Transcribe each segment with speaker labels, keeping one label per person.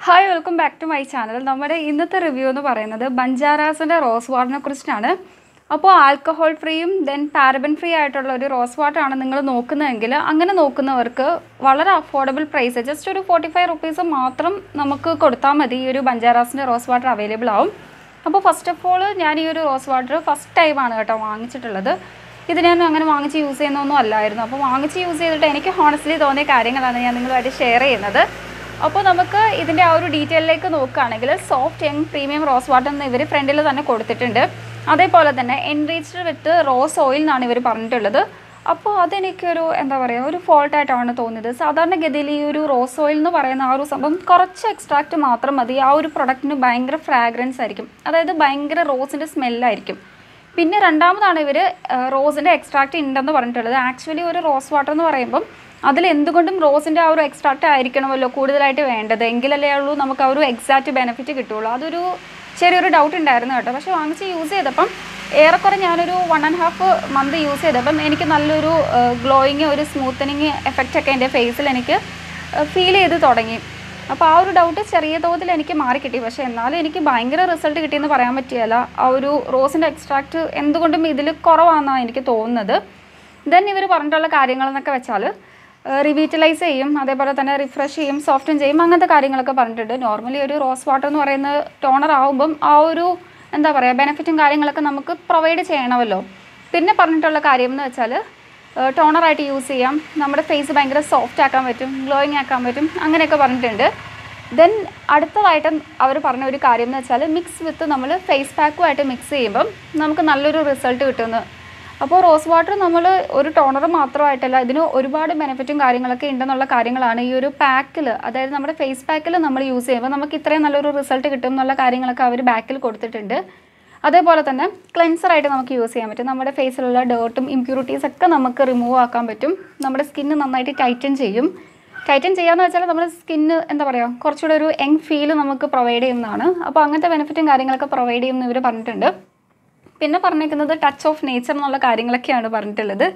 Speaker 1: hi welcome back to my channel നമ്മുടെ ഇന്നത്തെ review എന്ന് പറയുന്നത് ബഞ്ചാരാസിൻ്റെ റോസ് വാട്ടറിനെ കുറിച്ചിട്ടാണ് അപ്പോൾ ആൽക്കഹോൾ ഫ്രീയും ദെൻ പാരബൻ ഫ്രീ ആയിട്ടുള്ള ഒരു റോസ് വാട്ടർ ആണ് നിങ്ങൾ നോക്കുന്നതെങ്കിൽ അങ്ങനെ നോക്കുന്നവർക്ക് വളരെ അഫോർഡബിൾ പ്രൈസ് ജസ്റ്റ് ഒരു ഫോർട്ടി ഫൈവ് റുപ്പീസ് മാത്രം നമുക്ക് കൊടുത്താൽ മതി ഈ ഒരു ബഞ്ചാരാസിൻ്റെ റോസ് വാട്ടർ അവൈലബിൾ ആവും അപ്പോൾ ഫസ്റ്റ് ഓഫ് ഓൾ ഞാൻ ഈ ഒരു റോസ് വാട്ടർ ഫസ്റ്റ് ടൈമാണ് കേട്ടോ വാങ്ങിച്ചിട്ടുള്ളത് ഇത് ഞാൻ അങ്ങനെ വാങ്ങിച്ച് യൂസ് ചെയ്യുന്നൊന്നും അല്ലായിരുന്നു അപ്പോൾ വാങ്ങിച്ച് യൂസ് ചെയ്തിട്ട് എനിക്ക് ഹോണസ്റ്റ്ലി തോന്നിയ കാര്യങ്ങളാണ് ഞാൻ നിങ്ങളുമായിട്ട് ഷെയർ ചെയ്യുന്നത് അപ്പോൾ നമുക്ക് ഇതിൻ്റെ ആ ഒരു ഡീറ്റെയിലേക്ക് നോക്കുകയാണെങ്കിൽ soft young premium rose water എന്ന് ഇവർ ഫ്രണ്ടിൽ തന്നെ കൊടുത്തിട്ടുണ്ട് അതേപോലെ തന്നെ എൻറീച്ച്ഡ് വിത്ത് റോസ് ഓയിൽ എന്നാണ് ഇവർ പറഞ്ഞിട്ടുള്ളത് അപ്പോൾ അതെനിക്കൊരു എന്താ പറയുക ഒരു ഫോൾട്ടായിട്ടാണ് തോന്നിയത് സാധാരണഗതിയിൽ ഈ ഒരു റോസ് ഓയിൽ എന്ന് പറയുന്ന ആ ഒരു സംഭവം കുറച്ച് എക്സ്ട്രാക്റ്റ് മാത്രം മതി ആ ഒരു പ്രൊഡക്റ്റിന് ഭയങ്കര ഫ്രാഗ്രൻസ് ആയിരിക്കും അതായത് ഭയങ്കര റോസിൻ്റെ സ്മെല്ലായിരിക്കും പിന്നെ രണ്ടാമതാണ് ഇവർ റോസിൻ്റെ എക്സ്ട്രാക്റ്റ് ഉണ്ടെന്ന് പറഞ്ഞിട്ടുള്ളത് ആക്ച്വലി ഒരു റോസ് വാട്ടർ എന്ന് പറയുമ്പം അതിൽ എന്തുകൊണ്ടും റോസിൻ്റെ ആ ഒരു എക്സ്ട്രാക്റ്റ് ആയിരിക്കണമല്ലോ കൂടുതലായിട്ട് വേണ്ടത് എങ്കിലല്ലേ ഉള്ളൂ നമുക്ക് ആ ഒരു എക്സാക്റ്റ് ബെനിഫിറ്റ് കിട്ടുള്ളൂ അതൊരു ചെറിയൊരു ഡൗട്ട് ഉണ്ടായിരുന്നു കേട്ടോ പക്ഷേ വാങ്ങിച്ച് യൂസ് ചെയ്തപ്പം ഏറെക്കുറെ ഞാനൊരു one and half month use ചെയ്തപ്പം എനിക്ക് നല്ലൊരു ഗ്ലോയിങ് ഒരു സ്മൂത്തനിങ് എഫക്റ്റ് ഒക്കെ എൻ്റെ ഫേസിൽ എനിക്ക് ഫീൽ ചെയ്ത് തുടങ്ങി അപ്പോൾ ആ ഒരു ഡൗട്ട് ചെറിയ തോതിൽ എനിക്ക് മാറി കിട്ടി പക്ഷേ എന്നാലും എനിക്ക് ഭയങ്കര റിസൾട്ട് കിട്ടിയെന്ന് പറയാൻ പറ്റിയല്ല ആ ഒരു റോസിൻ്റെ എക്സ്ട്രാക്റ്റ് എന്തുകൊണ്ടും ഇതിൽ കുറവാണെന്നാണ് എനിക്ക് തോന്നുന്നത് ദെൻ ഇവർ പറഞ്ഞിട്ടുള്ള കാര്യങ്ങളെന്നൊക്കെ വെച്ചാൽ റിവീറ്റലൈസ് ചെയ്യും അതേപോലെ തന്നെ റിഫ്രഷ് ചെയ്യും സോഫ്റ്റൻ ചെയ്യും അങ്ങനത്തെ കാര്യങ്ങളൊക്കെ പറഞ്ഞിട്ടുണ്ട് നോർമലി ഒരു റോസ് വാട്ടർ എന്ന് പറയുന്നത് ടോണർ ആവുമ്പം ആ ഒരു എന്താ പറയുക ബെനിഫിറ്റും കാര്യങ്ങളൊക്കെ നമുക്ക് പ്രൊവൈഡ് ചെയ്യണമല്ലോ പിന്നെ പറഞ്ഞിട്ടുള്ള കാര്യം എന്ന് വെച്ചാൽ ടോണറായിട്ട് യൂസ് ചെയ്യാം നമ്മുടെ ഫേസ് ഭയങ്കര സോഫ്റ്റ് ആക്കാൻ പറ്റും ഗ്ലോയിങ് ആക്കാൻ പറ്റും അങ്ങനെയൊക്കെ പറഞ്ഞിട്ടുണ്ട് ദെൻ അടുത്തതായിട്ട് അവർ പറഞ്ഞ ഒരു കാര്യം എന്ന് വെച്ചാൽ മിക്സ് വിത്ത് നമ്മൾ ഫേസ് പാക്കുമായിട്ട് മിക്സ് ചെയ്യുമ്പം നമുക്ക് നല്ലൊരു റിസൾട്ട് കിട്ടുമെന്ന് അപ്പോൾ റോസ് വാട്ടർ നമ്മൾ ഒരു ടോണർ മാത്രമായിട്ടല്ല ഇതിന് ഒരുപാട് ബെനിഫിറ്റും കാര്യങ്ങളൊക്കെ ഉണ്ടെന്നുള്ള കാര്യങ്ങളാണ് ഈ ഒരു പാക്കിൽ അതായത് നമ്മുടെ ഫേസ് പാക്കിൽ നമ്മൾ യൂസ് ചെയ്യുമ്പോൾ നമുക്ക് ഇത്രയും നല്ലൊരു റിസൾട്ട് കിട്ടും എന്നുള്ള കാര്യങ്ങളൊക്കെ അവർ ബാക്കിൽ കൊടുത്തിട്ടുണ്ട് അതേപോലെ തന്നെ ക്ലെൻസറായിട്ട് നമുക്ക് യൂസ് ചെയ്യാൻ പറ്റും നമ്മുടെ ഫേസിലുള്ള ഡേർട്ടും ഇമ്പ്യൂരിറ്റീസ് ഒക്കെ നമുക്ക് റിമൂവ് ആക്കാൻ പറ്റും നമ്മുടെ സ്കിന്ന് നന്നായിട്ട് ടൈറ്റൻ ചെയ്യും ടൈറ്റൻ ചെയ്യാന്ന് വെച്ചാൽ നമ്മുടെ സ്കിന്ന് എന്താ പറയുക കുറച്ചുകൂടെ ഒരു യങ് ഫീൽ നമുക്ക് പ്രൊവൈഡ് ചെയ്യുന്നതാണ് അപ്പോൾ അങ്ങനത്തെ ബെനിഫിറ്റും കാര്യങ്ങളൊക്കെ പ്രൊവൈഡ് ചെയ്യുമെന്ന് ഇവർ പറഞ്ഞിട്ടുണ്ട് പിന്നെ പറഞ്ഞേക്കുന്നത് ടച്ച് ഓഫ് നേച്ചർ എന്നുള്ള കാര്യങ്ങളൊക്കെയാണ് പറഞ്ഞിട്ടുള്ളത്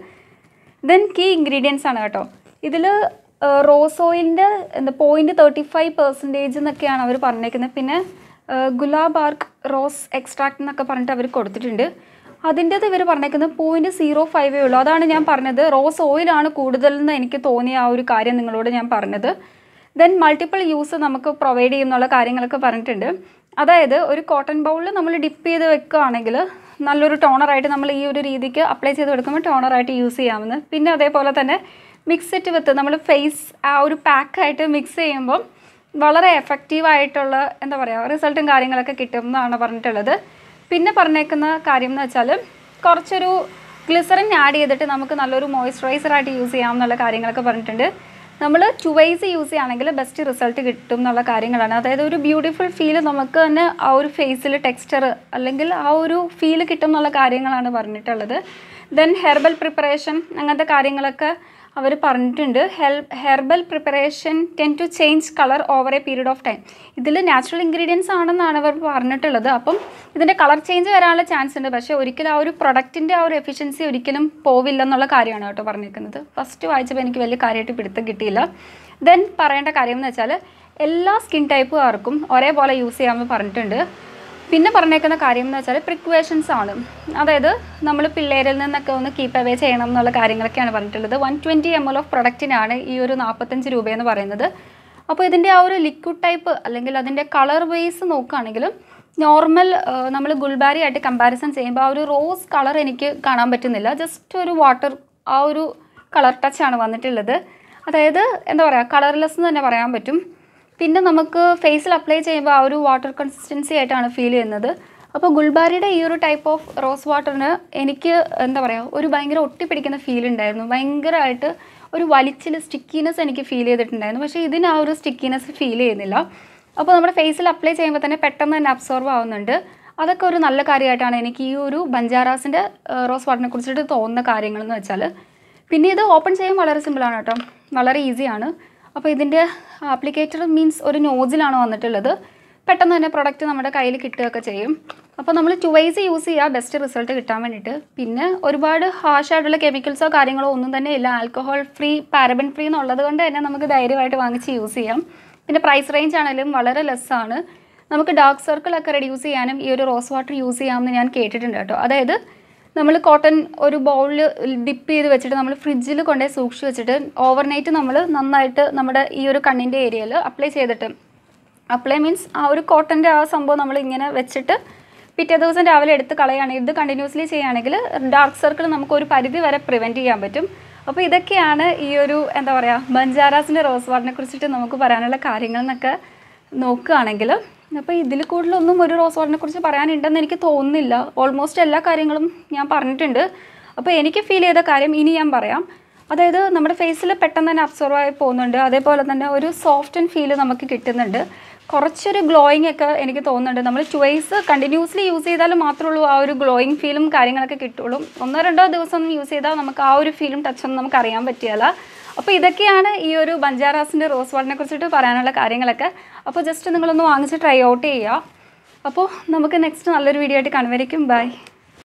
Speaker 1: ദെൻ കീ ഇൻഗ്രീഡിയൻസ് ആണ് കേട്ടോ ഇതിൽ റോസ് ഓയിലിൻ്റെ എന്താ പോയിൻറ്റ് തേർട്ടി ഫൈവ് പെർസെൻറ്റേജ് എന്നൊക്കെയാണ് അവർ പറഞ്ഞേക്കുന്നത് പിന്നെ ഗുലാബ് ആർക്ക് റോസ് എക്സ്ട്രാക്ട് എന്നൊക്കെ പറഞ്ഞിട്ട് അവർ കൊടുത്തിട്ടുണ്ട് അതിൻ്റെത് ഇവർ പറഞ്ഞേക്കുന്നത് പോയിൻറ്റ് സീറോ ഫൈവേ ഉള്ളൂ അതാണ് ഞാൻ പറഞ്ഞത് റോസ് ഓയിലാണ് കൂടുതലെന്ന് എനിക്ക് തോന്നിയ ആ ഒരു കാര്യം നിങ്ങളോട് ഞാൻ പറഞ്ഞത് ദെൻ മൾട്ടിപ്പിൾ യൂസ് നമുക്ക് പ്രൊവൈഡ് ചെയ്യുന്നുള്ള കാര്യങ്ങളൊക്കെ പറഞ്ഞിട്ടുണ്ട് അതായത് ഒരു കോട്ടൺ ബൗളിൽ നമ്മൾ ഡിപ്പ് ചെയ്ത് വെക്കുകയാണെങ്കിൽ നല്ലൊരു ടോണറായിട്ട് നമ്മൾ ഈ ഒരു രീതിക്ക് അപ്ലൈ ചെയ്ത് കൊടുക്കുമ്പോൾ ടോണറായിട്ട് യൂസ് ചെയ്യാമെന്ന് പിന്നെ അതേപോലെ തന്നെ മിക്സ് ഇറ്റ് വിത്ത് നമ്മൾ ഫേസ് ആ ഒരു പാക്കായിട്ട് മിക്സ് ചെയ്യുമ്പം വളരെ എഫക്റ്റീവായിട്ടുള്ള എന്താ പറയുക റിസൾട്ടും കാര്യങ്ങളൊക്കെ കിട്ടും എന്നാണ് പറഞ്ഞിട്ടുള്ളത് പിന്നെ പറഞ്ഞേക്കുന്ന കാര്യം എന്ന് വെച്ചാൽ കുറച്ചൊരു ഗ്ലിസറിൻ ആഡ് ചെയ്തിട്ട് നമുക്ക് നല്ലൊരു മോയ്സ്ചറൈസറായിട്ട് യൂസ് ചെയ്യാം എന്നുള്ള കാര്യങ്ങളൊക്കെ പറഞ്ഞിട്ടുണ്ട് നമ്മൾ ടു വൈസ് യൂസ് ചെയ്യുകയാണെങ്കിൽ ബെസ്റ്റ് റിസൾട്ട് കിട്ടും എന്നുള്ള കാര്യങ്ങളാണ് അതായത് ഒരു ബ്യൂട്ടിഫുൾ ഫീൽ നമുക്ക് തന്നെ ആ ഒരു ഫേസിൽ ടെക്സ്ചർ അല്ലെങ്കിൽ ആ ഒരു ഫീൽ കിട്ടും എന്നുള്ള കാര്യങ്ങളാണ് പറഞ്ഞിട്ടുള്ളത് ദെൻ ഹെർബൽ പ്രിപ്പറേഷൻ അങ്ങനത്തെ കാര്യങ്ങളൊക്കെ അവർ പറഞ്ഞിട്ടുണ്ട് ഹെൽ herbal preparation tend to change colour over a period of time ഇതിൽ നാച്ചുറൽ ഇൻഗ്രീഡിയൻസ് ആണെന്നാണ് അവർ പറഞ്ഞിട്ടുള്ളത് അപ്പം ഇതിൻ്റെ കളർ ചേഞ്ച് വരാനുള്ള ചാൻസ് ഉണ്ട് പക്ഷേ ഒരിക്കലും ആ ഒരു പ്രൊഡക്റ്റിൻ്റെ ആ ഒരു എഫിഷ്യൻസി ഒരിക്കലും പോവില്ല എന്നുള്ള കാര്യമാണ് കേട്ടോ പറഞ്ഞിരിക്കുന്നത് ഫസ്റ്റ് വായിച്ചപ്പോൾ എനിക്ക് വലിയ കാര്യമായിട്ട് പിടുത്തം കിട്ടിയില്ല ദെൻ പറയേണ്ട കാര്യം എന്ന് വെച്ചാൽ എല്ലാ സ്കിൻ ടൈപ്പുകാർക്കും ഒരേപോലെ യൂസ് ചെയ്യാമെന്ന് പറഞ്ഞിട്ടുണ്ട് പിന്നെ പറഞ്ഞേക്കുന്ന കാര്യം എന്ന് വെച്ചാൽ പ്രിക്വേഷൻസ് ആണ് അതായത് നമ്മൾ പിള്ളേരിൽ നിന്നൊക്കെ ഒന്ന് കീപ്പ് അവേ ചെയ്യണം എന്നുള്ള കാര്യങ്ങളൊക്കെയാണ് പറഞ്ഞിട്ടുള്ളത് വൺ ട്വൻറ്റി എം എൽ ഓഫ് പ്രൊഡക്റ്റിനാണ് ഈ ഒരു നാൽപ്പത്തഞ്ച് രൂപയെന്ന് പറയുന്നത് അപ്പോൾ ഇതിൻ്റെ ആ ഒരു ലിക്വിഡ് ടൈപ്പ് അല്ലെങ്കിൽ അതിൻ്റെ കളർ വൈസ് നോക്കുകയാണെങ്കിൽ നോർമൽ നമ്മൾ ഗുൽബാരി ആയിട്ട് കമ്പാരിസൺ ചെയ്യുമ്പോൾ ആ ഒരു റോസ് കളർ എനിക്ക് കാണാൻ പറ്റുന്നില്ല ജസ്റ്റ് ഒരു വാട്ടർ ആ ഒരു കളർ ടച്ചാണ് വന്നിട്ടുള്ളത് അതായത് എന്താ പറയുക കളർലെസ് എന്ന് തന്നെ പറയാൻ പറ്റും പിന്നെ നമുക്ക് ഫേസിൽ അപ്ലൈ ചെയ്യുമ്പോൾ ആ ഒരു വാട്ടർ കൺസിസ്റ്റൻസി ആയിട്ടാണ് ഫീൽ ചെയ്യുന്നത് അപ്പോൾ ഗുൽബാരിയുടെ ഈ ഒരു ടൈപ്പ് ഓഫ് റോസ് വാട്ടറിന് എനിക്ക് എന്താ പറയുക ഒരു ഭയങ്കര ഒട്ടിപ്പിടിക്കുന്ന ഫീൽ ഉണ്ടായിരുന്നു ഭയങ്കരമായിട്ട് ഒരു വലിച്ചിൽ സ്റ്റിക്കിനെസ് എനിക്ക് ഫീൽ ചെയ്തിട്ടുണ്ടായിരുന്നു പക്ഷേ ഇതിന് ആ ഒരു സ്റ്റിക്കിനെസ് ഫീൽ ചെയ്യുന്നില്ല അപ്പോൾ നമ്മുടെ ഫേസിൽ അപ്ലൈ ചെയ്യുമ്പോൾ തന്നെ പെട്ടെന്ന് തന്നെ അബ്സോർവ് ആവുന്നുണ്ട് അതൊക്കെ ഒരു നല്ല കാര്യമായിട്ടാണ് എനിക്ക് ഈ ഒരു ബഞ്ചാറാസിൻ്റെ റോസ് വാട്ടറിനെ കുറിച്ചിട്ട് തോന്നുന്ന കാര്യങ്ങളെന്ന് വെച്ചാൽ പിന്നെ ഇത് ഓപ്പൺ ചെയ്യാൻ വളരെ സിമ്പിളാണ് കേട്ടോ വളരെ ഈസിയാണ് അപ്പോൾ ഇതിൻ്റെ ആപ്ലിക്കേറ്റർ മീൻസ് ഒരു നോസിലാണ് വന്നിട്ടുള്ളത് പെട്ടെന്ന് തന്നെ പ്രൊഡക്റ്റ് നമ്മുടെ കയ്യിൽ കിട്ടുകയൊക്കെ ചെയ്യും അപ്പോൾ നമ്മൾ ടു വൈസ് യൂസ് ചെയ്യുക ബെസ്റ്റ് റിസൾട്ട് കിട്ടാൻ വേണ്ടിയിട്ട് പിന്നെ ഒരുപാട് ഹാഷായിട്ടുള്ള കെമിക്കൽസോ കാര്യങ്ങളോ ഒന്നും തന്നെ ഇല്ല ആൽക്കഹോൾ ഫ്രീ പാരബൻ ഫ്രീ എന്നുള്ളത് കൊണ്ട് തന്നെ നമുക്ക് ധൈര്യമായിട്ട് വാങ്ങിച്ച് യൂസ് ചെയ്യാം പിന്നെ പ്രൈസ് റേഞ്ച് ആണെങ്കിലും വളരെ ലെസ്സാണ് നമുക്ക് ഡാർക്ക് സർക്കിളൊക്കെ റെഡ്യൂസ് ചെയ്യാനും ഈ ഒരു റോസ് വാട്ടർ യൂസ് ചെയ്യാമെന്ന് ഞാൻ കേട്ടിട്ടുണ്ട് കേട്ടോ അതായത് നമ്മൾ കോട്ടൺ ഒരു ബൗളിൽ ഡിപ്പ് ചെയ്ത് വെച്ചിട്ട് നമ്മൾ ഫ്രിഡ്ജിൽ കൊണ്ടുപോയി സൂക്ഷിച്ച് വെച്ചിട്ട് ഓവർനൈറ്റ് നമ്മൾ നന്നായിട്ട് നമ്മുടെ ഈ ഒരു കണ്ണിൻ്റെ ഏരിയയിൽ അപ്ലൈ ചെയ്തിട്ട് അപ്ലൈ മീൻസ് ആ ഒരു കോട്ടൻ്റെ ആ സംഭവം നമ്മൾ ഇങ്ങനെ വെച്ചിട്ട് പിറ്റേ ദിവസം രാവിലെ എടുത്ത് കളയുകയാണെങ്കിൽ ഇത് കണ്ടിന്യൂസ്ലി ചെയ്യുകയാണെങ്കിൽ ഡാർക്ക് സർക്കിൾ നമുക്ക് ഒരു പരിധി വരെ പ്രിവെൻറ്റ് ചെയ്യാൻ പറ്റും അപ്പോൾ ഇതൊക്കെയാണ് ഈ ഒരു എന്താ പറയുക ബഞ്ചാറാസിൻ്റെ റോസ് വാട്ടറിനെ കുറിച്ചിട്ട് നമുക്ക് പറയാനുള്ള കാര്യങ്ങൾ എന്നൊക്കെ നോക്കുകയാണെങ്കിൽ അപ്പോൾ ഇതിൽ കൂടുതലൊന്നും ഒരു റോസ് വാട്ടറിനെ കുറിച്ച് പറയാനുണ്ടെന്ന് എനിക്ക് തോന്നുന്നില്ല ഓൾമോസ്റ്റ് എല്ലാ കാര്യങ്ങളും ഞാൻ പറഞ്ഞിട്ടുണ്ട് അപ്പോൾ എനിക്ക് ഫീൽ ചെയ്ത കാര്യം ഇനി ഞാൻ പറയാം അതായത് നമ്മുടെ ഫേസിൽ പെട്ടെന്ന് തന്നെ അബ്സോർവ് ആയി പോകുന്നുണ്ട് അതേപോലെ തന്നെ ഒരു സോഫ്റ്റ് ആൻഡ് ഫീൽ നമുക്ക് കിട്ടുന്നുണ്ട് കുറച്ചൊരു ഗ്ലോയിങ് ഒക്കെ എനിക്ക് തോന്നുന്നുണ്ട് നമ്മൾ ട്വൈസ് കണ്ടിന്യൂസ്ലി യൂസ് ചെയ്താൽ മാത്രമേ ഉള്ളൂ ആ ഒരു ഗ്ലോയിങ് ഫീലും കാര്യങ്ങളൊക്കെ കിട്ടുള്ളൂ ഒന്നോ രണ്ടോ ദിവസം യൂസ് ചെയ്താൽ നമുക്ക് ആ ഒരു ഫീലും ടച്ചൊന്നും നമുക്ക് അറിയാൻ പറ്റിയല്ല അപ്പോൾ ഇതൊക്കെയാണ് ഈ ഒരു ബഞ്ചാറാസിൻ്റെ റോസ് വാട്ടറിനെ കുറിച്ചിട്ട് പറയാനുള്ള കാര്യങ്ങളൊക്കെ അപ്പോൾ ജസ്റ്റ് നിങ്ങളൊന്ന് വാങ്ങിച്ച് ട്രൈ ഔട്ട് ചെയ്യുക അപ്പോൾ നമുക്ക് നെക്സ്റ്റ് നല്ലൊരു വീഡിയോ ആയിട്ട് കാണുമായിരിക്കും ബൈ